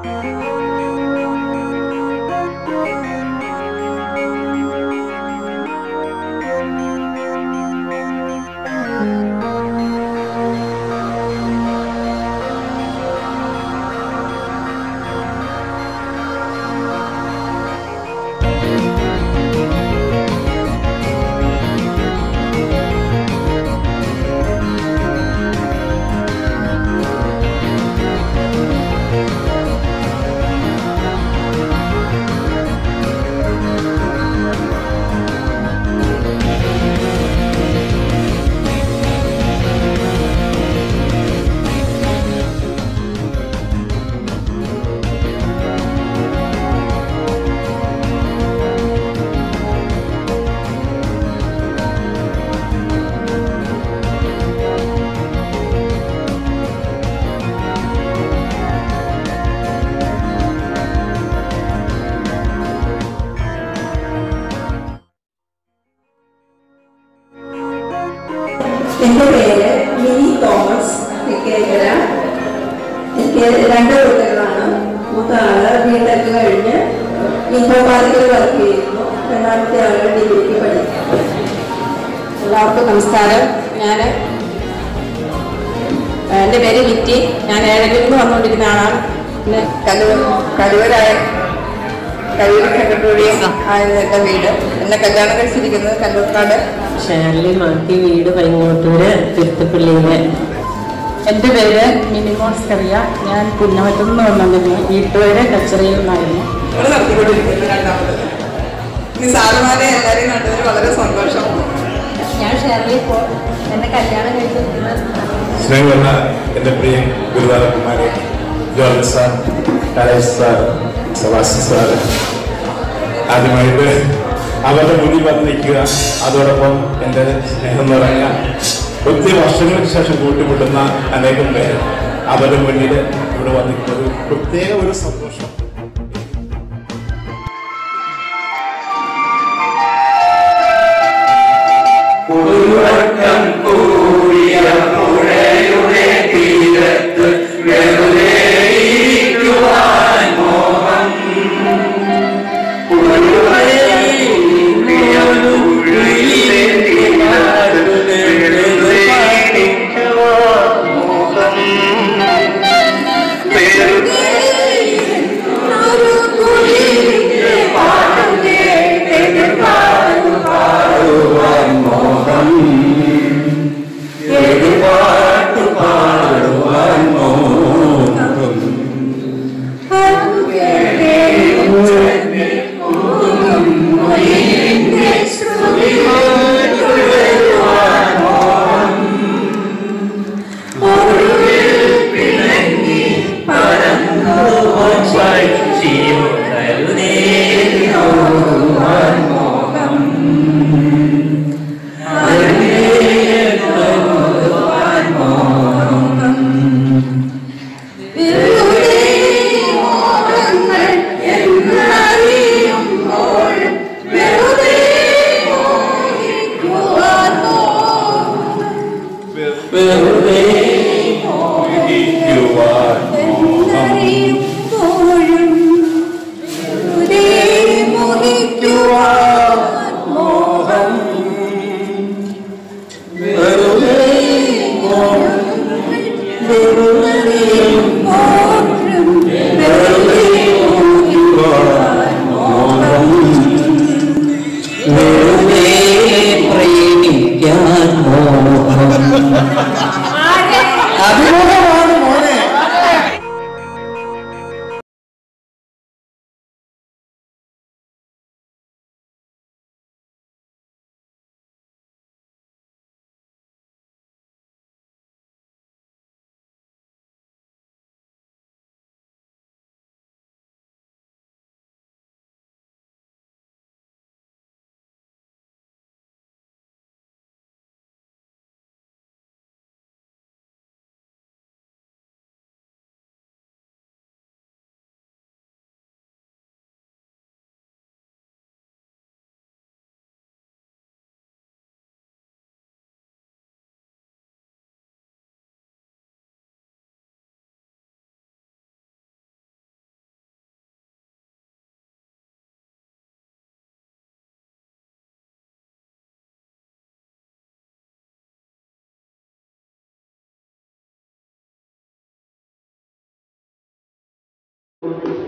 എൻ്റെ പേര് mini Thomas തെക്കേക്കര എനിക്ക് രണ്ട് കുട്ടികളാണ് മൂത്ത ആള് ബിടെക് കഴിഞ്ഞ് ഇൻഫോപാർക്കിൽ വർക്ക് ചെയ്യുന്നു രണ്ടാമത്തെ ആള് ഡിഗ്രിക്ക് പഠിക്കുന്നു എല്ലാവർക്കും നമസ്കാരം ഞാൻ എൻ്റെ പേര് ലിറ്റി ഞാൻ ഏഴരയിൽ നിന്ന് വന്നുകൊണ്ടിരുന്ന ആളാണ് പിന്നെ കലൂർ കലൂരായ കലൂർ സെക്രട്ടറിയും ആയിരുന്നു വീട് എന്നെ കല്യാണം കഴിച്ചിരിക്കുന്നത് കല്ലൂർക്കാട് ഷേർലി മാത്യു വീട് പൈങ്ങോട്ടൂര് തിരുത്തപ്പള്ളിയിലെ എൻ്റെ പേര് മിനിമോസ് കറിയ ഞാൻ പുന്നമറ്റത്ത് നിന്ന് വന്നിരുന്നു വീട്ടുപേര് കച്ചറയിൽ നിന്നായിരുന്നു ഇവിടെ നടത്തിക്കൊണ്ടിരിക്കുന്നത് രണ്ടാമത് ഈ സാറുമാരെ എല്ലാവരെയും കണ്ടതിൽ വളരെ സന്തോഷം ഞാൻ ഷേർലി പോൾ എൻ്റെ കല്യാണം കഴിച്ചിരിക്കുന്നത് സ്നേഹമുള്ള എൻ്റെ പ്രിയ ഗുരുവായൂരപ്പന്മാരെ George sir Kalesh sir Sabas sir ആദ്യമായിട്ട് അവരുടെ മുന്നിൽ വന്ന് നിൽക്കുക അതോടൊപ്പം എൻ്റെ സ്നേഹം നിറഞ്ഞ ഒത്തിരി വർഷങ്ങൾക്ക് ശേഷം കൂട്ടിമുട്ടുന്ന അനേകം പേര് അവരുടെ മുന്നിൽ ഇവിടെ വന്നിരിക്കുന്നത് പ്രത്യേക ഒരു സന്തോഷം പുതുവട്ടം കൂടിയ പുഴയുടെ തീരത്ത് വെറുതെ ഇരിക്കുവാൻ മോഹം പുഴയുടെ തീരത്ത് വെറുതെ ഇരിക്കുവാൻ മോഹം വെറുതെ ഒരു കുളിരിന്റെ പാടം കേട്ട് പാടുവാൻ മോഹം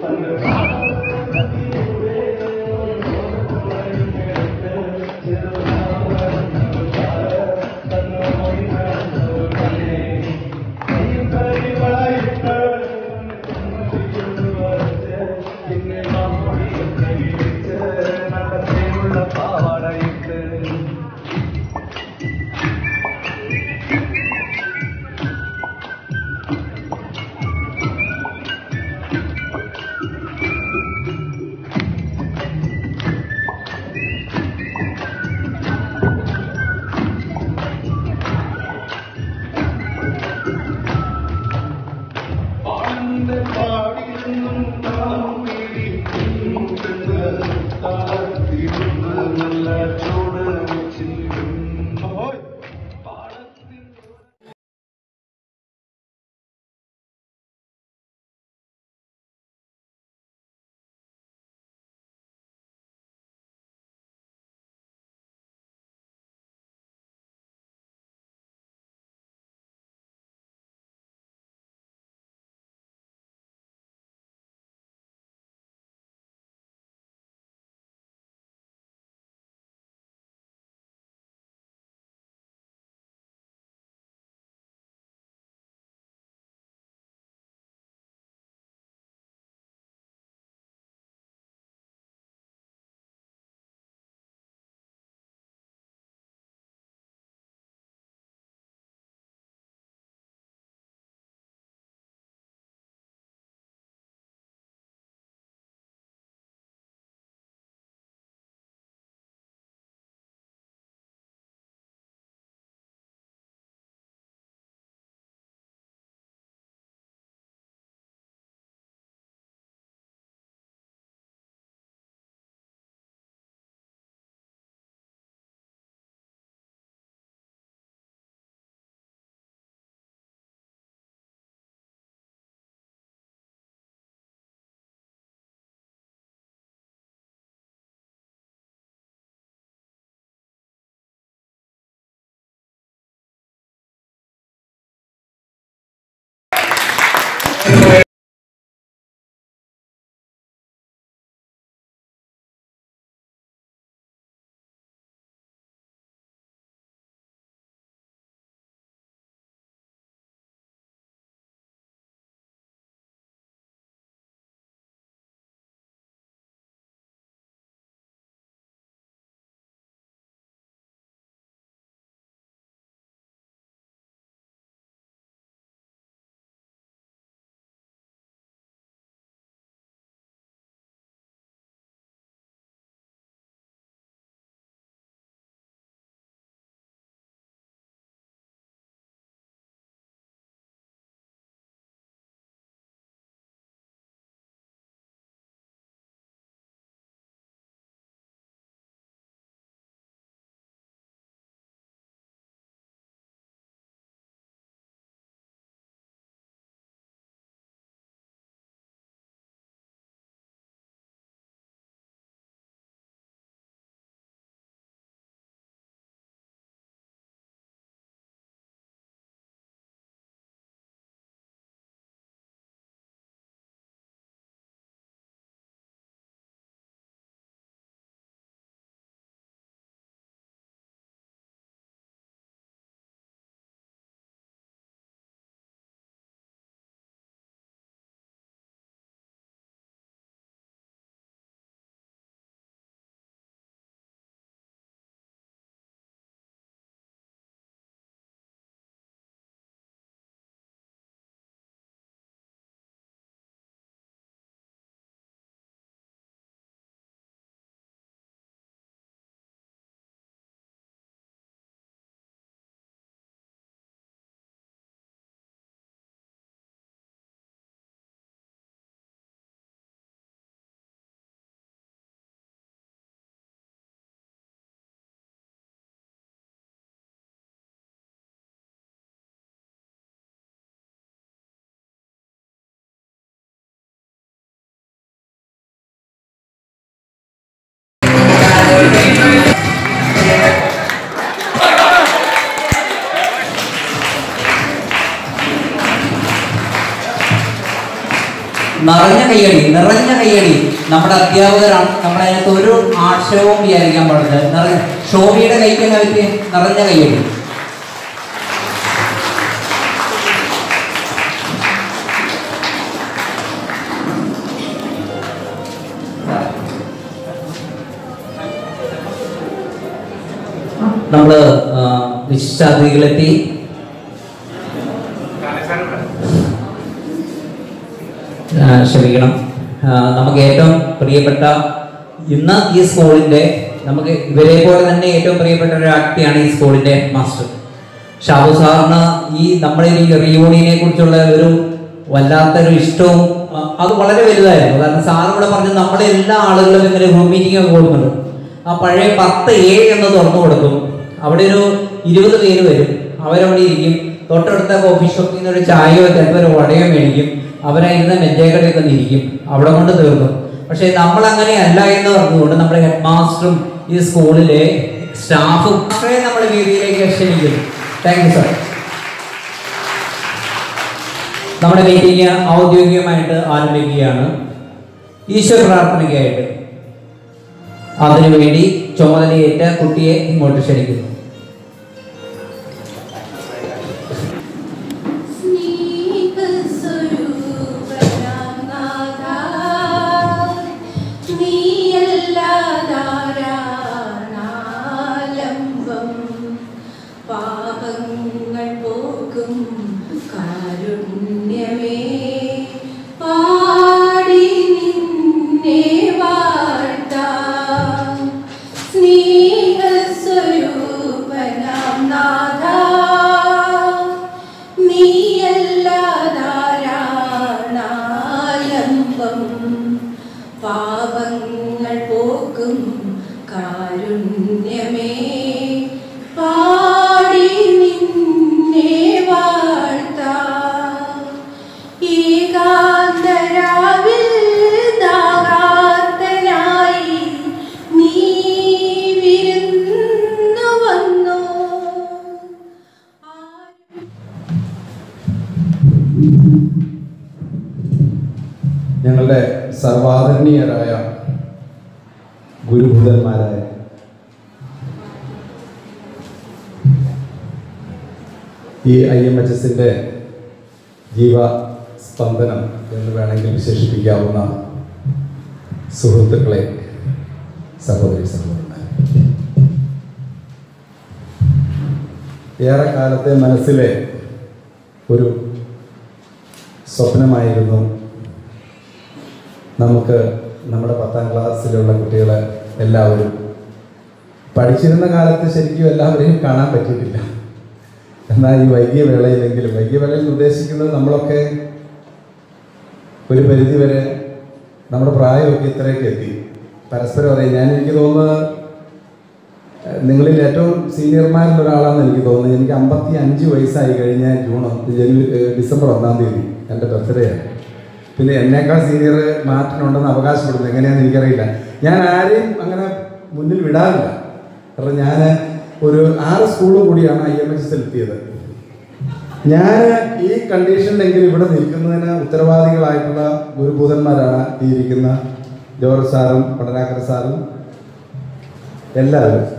നിറഞ്ഞ കയ്യടി നിറഞ്ഞ കയ്യടി നമ്മുടെ അധ്യാപകരാണ് നമ്മളതിനകത്ത് ഒരു ആക്ഷേപവും വിചാരിക്കാൻ പാടില്ല നിറഞ്ഞ ഷോഭിയുടെ കൈക്ക് പറ്റി നിറഞ്ഞ കയ്യടി നമ്മൾ വിശിഷ്ടാതിഥികളെത്തി ആ, ക്ഷമിക്കണം ആ, നമുക്ക് ഏറ്റവും പ്രിയപ്പെട്ട ഇന്ന് ഈ സ്കൂളിന്റെ നമുക്ക് ഇവരെ പോലെ തന്നെ ഏറ്റവും പ്രിയപ്പെട്ട ഒരു വ്യക്തിയാണ് ഈ സ്കൂളിന്റെ മാസ്റ്റർ ഷാബു സാറിന് ഈ നമ്മുടെ ഈ റീയൂണിയനെ കുറിച്ചുള്ള ഒരു വല്ലാത്തൊരു ഇഷ്ടവും ആ, അത് വളരെ വലുതായിരുന്നു കാരണം സാറ് ഇവിടെ പറഞ്ഞു നമ്മളെ എല്ലാ ആളുകളും ഇങ്ങനെ റൂം മീറ്റിംഗ് ഒക്കെ കൊടുക്കുന്നുണ്ട് ആ പഴയ പത്ത് എ എന്ന് തുറന്നു കൊടുക്കും അവിടെ ഒരു ഇരുപത് പേര് വരും അവരവിടെ ഇരിക്കും തൊട്ടടുത്ത കോഫി ഷോപ്പിൽ നിന്ന് ഒരു ചായയോ ചിലപ്പോൾ ഒരു വടയോ മേടിക്കും അവരായിരുന്ന മെഞ്ചേക്കടയൊക്കെ ഇരിക്കും അവിടെ കൊണ്ട് തീർക്കും പക്ഷേ നമ്മൾ അങ്ങനെയല്ല എന്ന് പറഞ്ഞുകൊണ്ട് നമ്മുടെ ഹെഡ് മാസ്റ്ററും ഈ സ്കൂളിലെ സ്റ്റാഫും അത്രേ നമ്മൾ വേദിയിലേക്ക് ക്ഷണിക്കുന്നു താങ്ക് യു സാർ നമ്മുടെ മീറ്റിംഗ് ഔദ്യോഗികമായിട്ട് ആരംഭിക്കുകയാണ് ഈശ്വര പ്രാർത്ഥനയ്ക്കായിട്ട് അതിനുവേണ്ടി ചുമതലയേറ്റ കുട്ടിയെ ഇങ്ങോട്ട് ക്ഷണിക്കുന്നു പാപങ്ങൾ പോക്കും കാരുണ്യമേ പാടി നിന്നെ വാഴ്ത്താം സ്നേഹസ്വരൂപനാം നാഥ നീയല്ലാതാരാണാലംബം പാപങ്ങൾ പോക്കും കാരുണ്യമേ പാടി നിന്നെ വാഴ്ത്താം ഏകാന്തരാവിൽ ദാഗാർത്തനായി നീ വിരുന്നു വന്നു ഞങ്ങളുടെ സർവാദരണീയരായ ഗുരുഭൂതന്മാരായ ഈ ഐ എം എച്ച് എസിൻ്റെ ജീവ സ്പന്ദനം എന്ന് വേണമെങ്കിൽ വിശേഷിപ്പിക്കാവുന്ന സുഹൃത്തുക്കളെ സഹോദരി സഹോദരന്മാർ ഏറെ കാലത്തെ മനസ്സിലെ ഒരു സ്വപ്നമായിരുന്നു നമുക്ക് നമ്മുടെ പത്താം ക്ലാസ്സിലുള്ള കുട്ടികളെ എല്ലാവരും പഠിച്ചിരുന്ന കാലത്ത് ശരിക്കും എല്ലാവരെയും കാണാൻ പറ്റിയിട്ടില്ല എന്നാൽ ഈ വൈകിയ വേളയിലെങ്കിലും വൈകിയ വേളയിൽ ഉദ്ദേശിക്കുന്നത് നമ്മളൊക്കെ ഒരു പരിധി വരെ നമ്മുടെ പ്രായമൊക്കെ ഇത്രയൊക്കെ എത്തി പരസ്പരം അറിയാം ഞാൻ എനിക്ക് തോന്നുന്നത് ഏഹ്, നിങ്ങളിൽ ഏറ്റവും സീനിയർമാരിൽ ഒരാളാണെന്ന് എനിക്ക് തോന്നുന്നത് എനിക്ക് അമ്പത്തി അഞ്ച് വയസ്സായി കഴിഞ്ഞ ജൂൺ ഒന്ന് ജനുവരി ഏഹ്, ഡിസംബർ ഒന്നാം തീയതി എൻ്റെ ബർത്ത്ഡേ ആണ് പിന്നെ എന്നേക്കാൾ സീനിയർ മാർട്ടിനുണ്ടെന്ന് അവകാശപ്പെടുന്നു എങ്ങനെയാണെന്ന് എനിക്കറിയില്ല ഞാൻ ആരെയും അങ്ങനെ മുന്നിൽ വിടാറില്ല കാരണം ഞാൻ ഒരു ആറ് സ്കൂൾ കൂടിയാണ് ഐ എം എച്ച് എസിൽ എത്തിയത് ഞാൻ ഈ കണ്ടീഷനിലെങ്കിലും ഇവിടെ നിൽക്കുന്നതിന് ഉത്തരവാദികളായിട്ടുള്ള ഗുരുഭൂതന്മാരാണ് ഈ ഇരിക്കുന്ന ജോർജ് സാറും പടനാക്കര സാറും എല്ലാവരും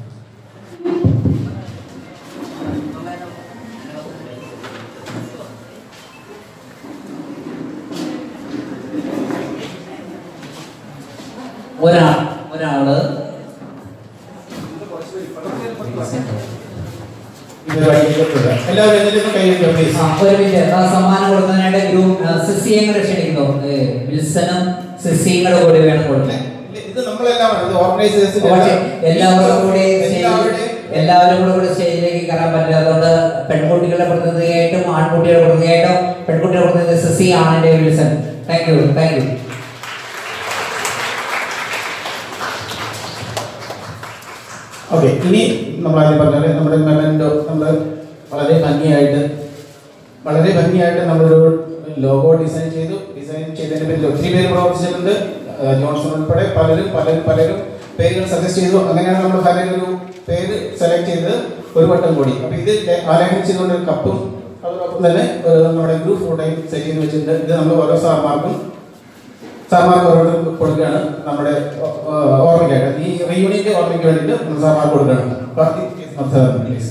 ഒരാൾ ഒരാള് എല്ലാവരും എന്തെങ്കിലും കൈ പ്ലീസ് ആ, ഒരു മിനിറ്റ് ആ സമ്മാനം കൊടുക്കുന്നതിനായിട്ട് ഗ്രൂപ്പ് സിസിയും കൂടെ ക്ഷണിക്കുന്നു ഏ, വിൽസനും സിസിയും കൂടെ കൂടി വേണം കൊടുക്കാൻ ഇത് നമ്മളെല്ലാം ഇത് ഓർഗനൈസേഴ്സിന്റെ പക്ഷേ എല്ലാവരും കൂടി സ്റ്റേജിൽ- എല്ലാവരുടെയും എല്ലാവരും കൂടെ കൂടി സ്റ്റേജിലേക്ക് കയറാൻ പറ്റില്ല അതുകൊണ്ട് പെൺകുട്ടികളുടെ പ്രതിനിധിയായിട്ടും ആൺകുട്ടികളുടെ പ്രതിനിധിയായിട്ടും പെൺകുട്ടികളുടെ പ്രതിനിധി സിസി ആണിന്റെ Wilson thank you thank you okay ഇനി നമ്മൾ ആദ്യം പറഞ്ഞാൽ നമ്മുടെ മെമൻറ്റോ നമ്മൾ വളരെ ഭംഗിയായിട്ട് വളരെ ഭംഗിയായിട്ട് നമ്മളൊരു ലോഗോ ഡിസൈൻ ചെയ്തു ഡിസൈൻ ചെയ്തതിന് പേരിൽ ഒത്തിരി പേര് പ്രവർത്തിച്ചിട്ടുണ്ട് ആ, ജോൺസൺ ഉൾപ്പെടെ പലരും പലരും പലരും പേരുകൾ സജസ്റ്റ് ചെയ്തു അങ്ങനെയാണ് നമ്മൾ ഫലം ഒരു പേര് സെലക്ട് ചെയ്തത് ഒരു വട്ടം കൂടി അപ്പോൾ ഇത് ആലേഖിച്ചുകൊണ്ട് ഒരു കപ്പും അതോടൊപ്പം തന്നെ ഒരു നമ്മുടെ ഗ്രൂപ്പ് ഫോട്ടോയും സെറ്റ് ചെയ്ത് വെച്ചിട്ടുണ്ട് ഇത് നമ്മൾ ഓരോ സാർമാർക്കും സാർമാർക്ക് ഓരോരുത്തർ കൊടുക്കുകയാണ് നമ്മുടെ ആ, ഓർമ്മയ്ക്കായിട്ട് ഈ റീയൂണിയന്റെ ഓർമ്മയ്ക്ക് വേണ്ടിയിട്ട് സാർമാർക്ക് കൊടുക്കുകയാണ് പ്ലീസ്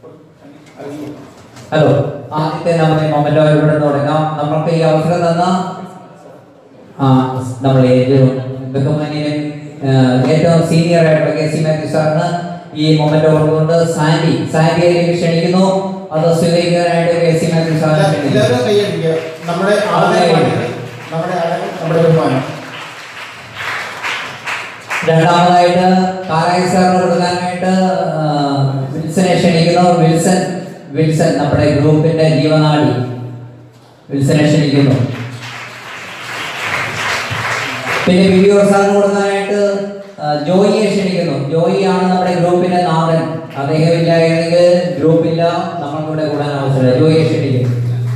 ഹലോ ആദ്യത്തെ നമ്മുടെ മൊമെന്റോ ഇവിടെ തുടങ്ങാം നമ്മൾക്ക് ഈ അവസരം തന്ന ആ, നമ്മൾ ഏറ്റവും ബഹുമാന്യനും ആ, ഏറ്റവും സീനിയർ ആയിട്ടുള്ള കെ സി മാത്യു സാറിന് ഈ മൊമെന്റോ കൊടുത്തുകൊണ്ട് സാൻഡി സാൻഡിയിലേക്ക് ക്ഷണിക്കുന്നു അത് സ്വീകരിക്കാനായിട്ട് കെ സി മാത്യു സാറിനെ ക്ഷണിക്കുന്നു എല്ലാവരും കൈയടിക്കുക നമ്മുടെ ആദരവാണ് നമ്മുടെ ആദരം നമ്മുടെ ബഹുമാനം രണ്ടാമതായിട്ട് കാരായി സാറിന് കൊടുക്കാനായിട്ട് ആ, വിൽസനെ ക്ഷണിക്കുന്നു വിൽസൺ വിൽസൺ നമ്മുടെ ഗ്രൂപ്പിന്റെ ജീവനാടി വിൽസനെ ക്ഷണിക്കുന്നു പിന്നെ വിവിയോർ സാറിന് കൊടുക്കാനായിട്ട് ആ, ജോയിയെ ക്ഷണിക്കുന്നു ജോയി ആണ് നമ്മുടെ ഗ്രൂപ്പിന്റെ നാഥൻ അദ്ദേഹം ഇല്ലായിരുന്നെങ്കിൽ ഗ്രൂപ്പില്ല നമ്മൾക്കൂടെ കൂടാൻ അവസരം ജോയിയെ ക്ഷണിക്കുന്നു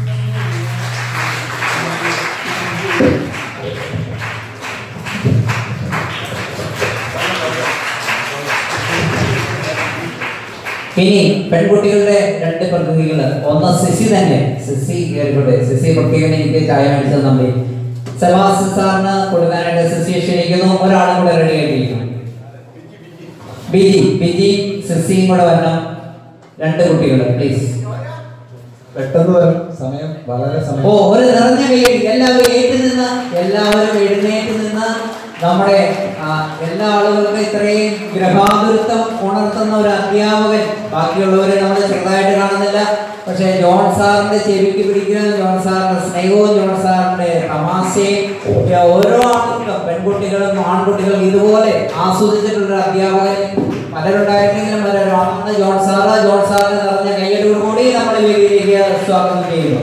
ഇനി പെൺകുട്ടികളുടെ രണ്ട് പ്രതിനിധികൾ ഒന്ന് സിസി തന്നെ സിസി കേൾക്കട്ടെ സിസി പ്രത്യേകം എനിക്ക് ചായ മേടിച്ചത് നന്ദി സെബാസ് സാറിന് കൊടുക്കാനായിട്ട് സിസിയെ ക്ഷണിക്കുന്നു ഒരാളും കൂടെ റെഡി ആയിട്ടിരിക്കുന്നു ബിജി ബിജി സിസിയും കൂടെ വരണം രണ്ട് കുട്ടികൾ പ്ലീസ് പെട്ടെന്ന് വരും സമയം വളരെ ഓ സമയം ഒരു നിറഞ്ഞ കൈയടി എല്ലാവരും ഏറ്റു നിന്ന് എല്ലാവരും എഴുന്നേറ്റ് നിന്ന് നമ്മുടെ ആ, എല്ലാ ആളുകൾക്കും ഇത്രയും ഗ്രഹാതുരത്വം ഉണർത്തുന്ന ഒരു അധ്യാപകൻ ബാക്കിയുള്ളവരെ നമ്മൾ ചെറുതായിട്ട് കാണുന്നില്ല പക്ഷേ ജോൺ സാറിന്റെ ചെവിക്ക് പിടിക്കുന്ന ജോൺ സാറിന്റെ സ്നേഹവും ജോൺ സാറിന്റെ തമാശയും ഒക്കെ ഓരോ ആളുകൾക്കും പെൺകുട്ടികളും ആൺകുട്ടികളും ഇതുപോലെ ആസ്വദിച്ചിട്ടുള്ള ഒരു അധ്യാപകൻ പലരുണ്ടായിരുന്നെങ്കിലും പലരാണെന്ന് ജോൺ സാറ് ജോൺ സാറിന് നിറഞ്ഞ കൈയ്യടിയോട് കൂടി നമ്മൾ വേദിയിലേക്ക് സ്വാഗതം ചെയ്യുന്നു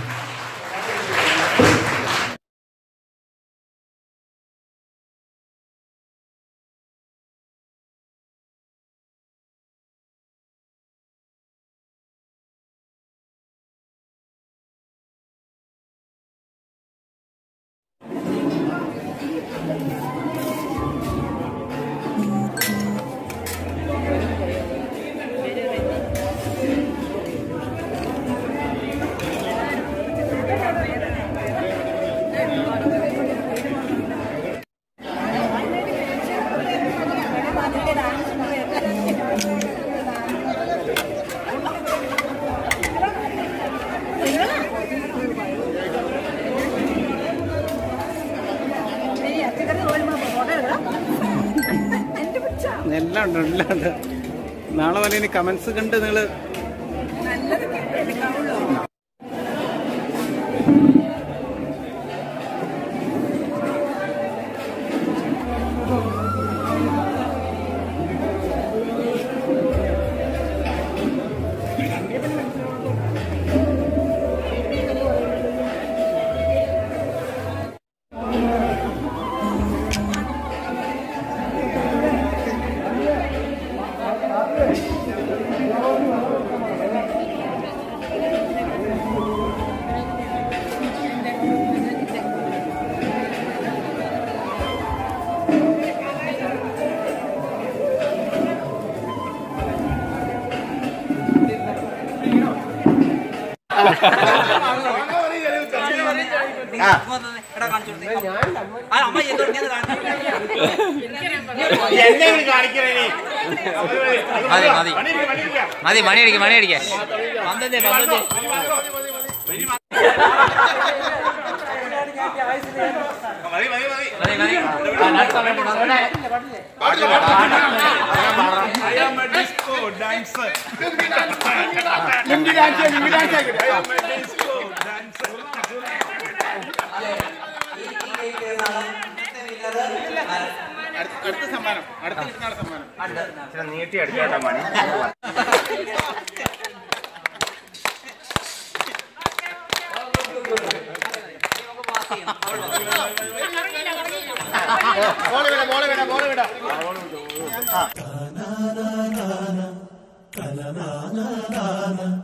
എല്ലാം ഉണ്ട് എല്ലാം ഉണ്ട് നാളെ വരെ ഇനി കമന്റ്സ് കണ്ട് നിങ്ങൾ മതി മതി മതി മണി അടിക്കുക മണി അടിക്കുക പന്തത്തെ പന്തത്തെ മതി മതി ആ, അടുത്ത വേണ്ട, അടുത്ത സമ്മാനം അടുത്ത കിട്ടുന്ന സമ്മാനം നീട്ടി അടിച്ചോട്ടെ മണി മോളെ വിട മോളെ വിട മോളെ വിട na na na na na na na na na